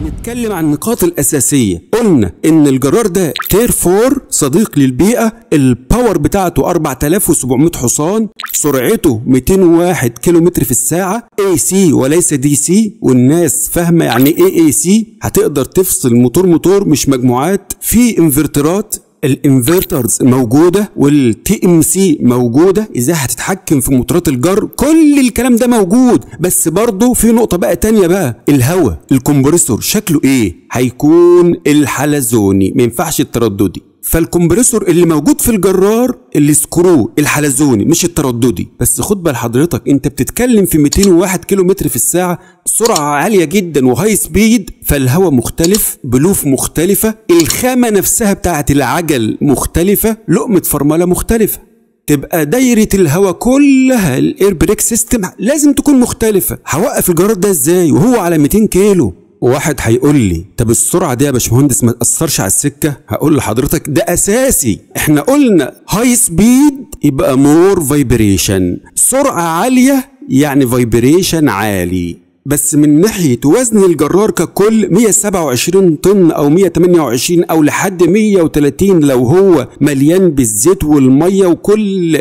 نتكلم عن النقاط الأساسية قلنا إن الجرار ده تير 4 صديق للبيئة الباور بتاعته 4700 حصان سرعته 201 كيلومتر في الساعة اي سي وليس دي سي والناس فاهمة يعني ايه اي سي هتقدر تفصل موتور موتور مش مجموعات في انفرترات الانفرترز موجوده والتي ام سي موجوده ازاي هتتحكم في موتورات الجر كل الكلام ده موجود بس برضه في نقطه بقى تانية بقى الهواء الكمبريسور شكله ايه هيكون الحلزوني ما ينفعش الترددي فالكمبريسور اللي موجود في الجرار السكرو الحلزوني مش الترددي بس خد بال حضرتك انت بتتكلم في 201 كيلو متر في الساعه سرعه عاليه جدا وهاي سبيد فالهواء مختلف بلوف مختلفه الخامه نفسها بتاعت العجل مختلفه لقمه فرمله مختلفه تبقى دايرة الهواء كلها الاير بريك سيستم لازم تكون مختلفة هوقف الجرار ده ازاي وهو على 200 كيلو واحد هيقول لي طب السرعه دي يا باشمهندس ما تاثرش على السكه هقول لحضرتك ده اساسي احنا قلنا هاي سبيد يبقى مور فايبريشن سرعه عاليه يعني فايبريشن عالي بس من ناحية وزن الجرار ككل 127 طن أو 128 أو لحد 130 لو هو مليان بالزيت والمية وكل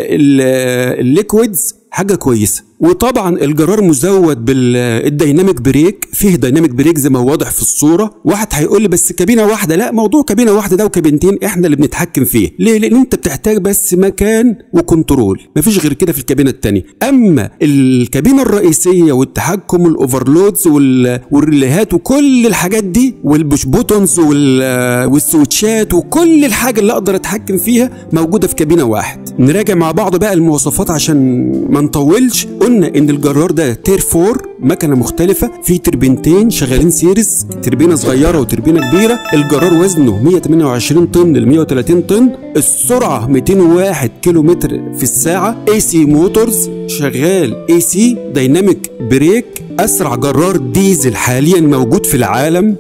الليكويدز حاجة كويسة وطبعا الجرار مزود بالديناميك بريك فيه ديناميك بريك زي ما هو واضح في الصوره واحد هيقول لي بس كابينه واحده لا موضوع كابينه واحده ده وكابينتين احنا اللي بنتحكم فيه ليه لان انت بتحتاج بس مكان وكنترول مفيش غير كده في الكابينه الثانيه اما الكابينه الرئيسيه والتحكم الاوفرلودز والريليهات وكل الحاجات دي والبوش بوتونز والسويتشات وكل الحاجه اللي اقدر اتحكم فيها موجوده في كابينه واحد نراجع مع بعض بقى المواصفات عشان ما نطولش قلنا ان الجرار ده تير 4 مكنه مختلفه في تربينتين شغالين سيريس تربينه صغيره وتربينه كبيره الجرار وزنه 128 طن ل 130 طن السرعه 201 كيلو متر في الساعه اي سي موتورز شغال اي سي دايناميك بريك اسرع جرار ديزل حاليا موجود في العالم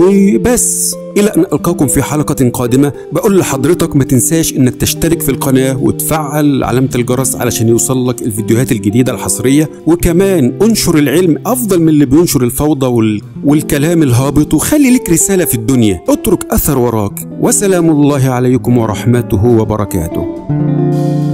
وبس الى ان القاكم في حلقه قادمه بقول لحضرتك ما تنساش انك تشترك في القناه وتفعل علامه الجرس علشان يوصل لك الفيديوهات الجديده الحصريه وكمان انشر العلم افضل من اللي بينشر الفوضى وال... والكلام الهابط وخلي لك رساله في الدنيا اترك اثر وراك وسلام الله عليكم ورحمته وبركاته